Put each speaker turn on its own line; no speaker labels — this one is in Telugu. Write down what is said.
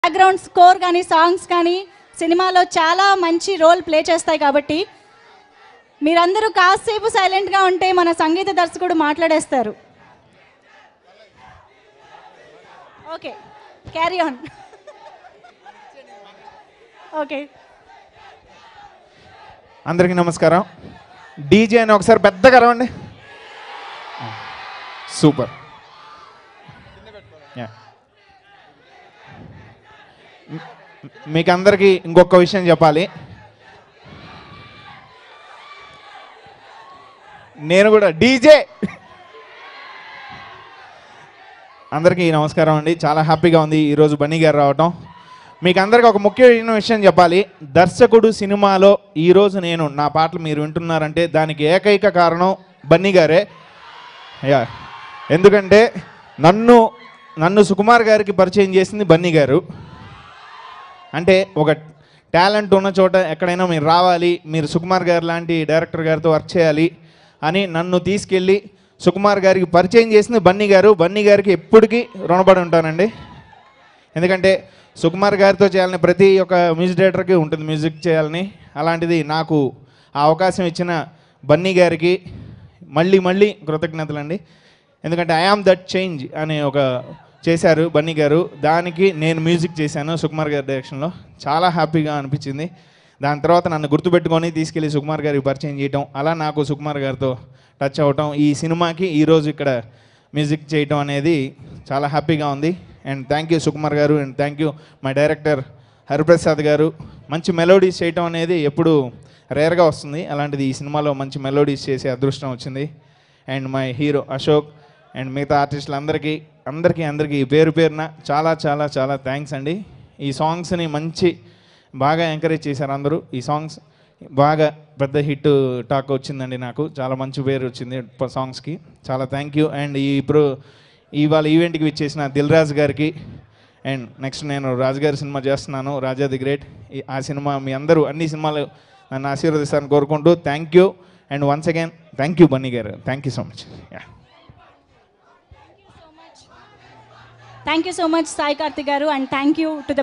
బ్యాక్గ్రౌండ్ స్కోర్ కానీ సాంగ్స్ కానీ సినిమాలో చాలా మంచి రోల్ ప్లే చేస్తాయి కాబట్టి మీరందరూ కాసేపు సైలెంట్గా ఉంటే మన సంగీత దర్శకుడు మాట్లాడేస్తారు ఓకే క్యారీ ఆన్ ఓకే
అందరికీ నమస్కారం డీజే అని ఒకసారి పెద్దగా రవండి సూపర్ యా. మ్- మీకు అందరికీ ఇంకొక విషయం చెప్పాలి నేను కూడా డీజే అందరికీ నమస్కారం అండి చాలా హ్యాపీగా ఉంది ఈరోజు బన్నీ గారు రావటం మీకు అందరికీ ఒక ముఖ్యమైన విషయం చెప్పాలి దర్శకుడు సినిమాలో ఈరోజు నేను నా పాటలు మీరు వింటున్నారంటే దానికి ఏకైక కారణం బన్నీ గారే యా ఎందుకంటే నన్ను నన్ను సుకుమార్ గారికి పరిచయం చేసింది బన్నీ గారు అంటే ఒక టాలెంట్ ఉన్న చోట ఎక్కడైనా మీరు రావాలి మీరు సుకుమార్ గారు లాంటి డైరెక్టర్ గారితో వర్క్ చేయాలి అని నన్ను తీసుకెళ్ళి సుకుమార్ గారికి పరిచయం చేసింది బన్నీ గారు బన్నీ గారికి ఎప్పటికీ రుణపడి ఉంటానండి ఎందుకంటే సుకుమార్ గారితో చేయాలని ప్రతి ఒక్క మ్యూజిక్ డైరెక్టర్కి ఉంటుంది మ్యూజిక్ చేయాలని అలాంటిది నాకు ఆ అవకాశం ఇచ్చిన బన్నీ గారికి మళ్ళీ మళ్ళీ కృతజ్ఞతలండి ఎందుకంటే ఐ ఆమ్ దట్ చేంజ్ అనే ఒక చేశారు బన్నీ గారు దానికి నేను మ్యూజిక్ చేశాను సుకుమార్ గారి డైరెక్షన్లో చాలా హ్యాపీగా అనిపించింది దాని తర్వాత నన్ను గుర్తుపెట్టుకొని తీసుకెళ్ళి సుకుమార్ గారికి పరిచయం చేయటం అలా నాకు సుకుమార్ గారితో టచ్ అవ్వటం ఈ సినిమాకి ఈరోజు ఇక్కడ మ్యూజిక్ చేయటం అనేది చాలా హ్యాపీగా ఉంది and thank you Sukumar garu and thank you my director Hariprasad garu మంచి మెలోడీస్ చేయటం అనేది ఎప్పుడు రేర్గా వస్తుంది అలాంటిది ఈ సినిమాలో మంచి మెలోడీస్ చేసే అదృష్టం వచ్చింది and my hero Ashok and మిగతా ఆర్టిస్టులందరికీ అందరికీ అందరికీ పేరు పేరున చాలా చాలా చాలా థ్యాంక్స్ అండి ఈ సాంగ్స్ని మంచి బాగా ఎంకరేజ్ చేశారు అందరూ ఈ సాంగ్స్ బాగా పెద్ద హిట్ టాక్ వచ్చిందండి నాకు చాలా మంచి పేరు వచ్చింది ప- సాంగ్స్కి చాలా థ్యాంక్ యూ అండ్ ఈ ప్రో ఇవాళ ఈవెంట్కి విచ్చేసిన దిల్ రాజు గారికి అండ్ నెక్స్ట్ నేను రాజుగారి సినిమా చేస్తున్నాను రాజా ది గ్రేట్ ఈ- ఆ సినిమా మీ అందరూ అన్ని సినిమాలు నన్ను ఆశీర్వదిస్తారని కోరుకుంటూ thank you and once again thank you Bunny garu thank you so much yeah
thank you so much Sai Karthik garu and thank you to the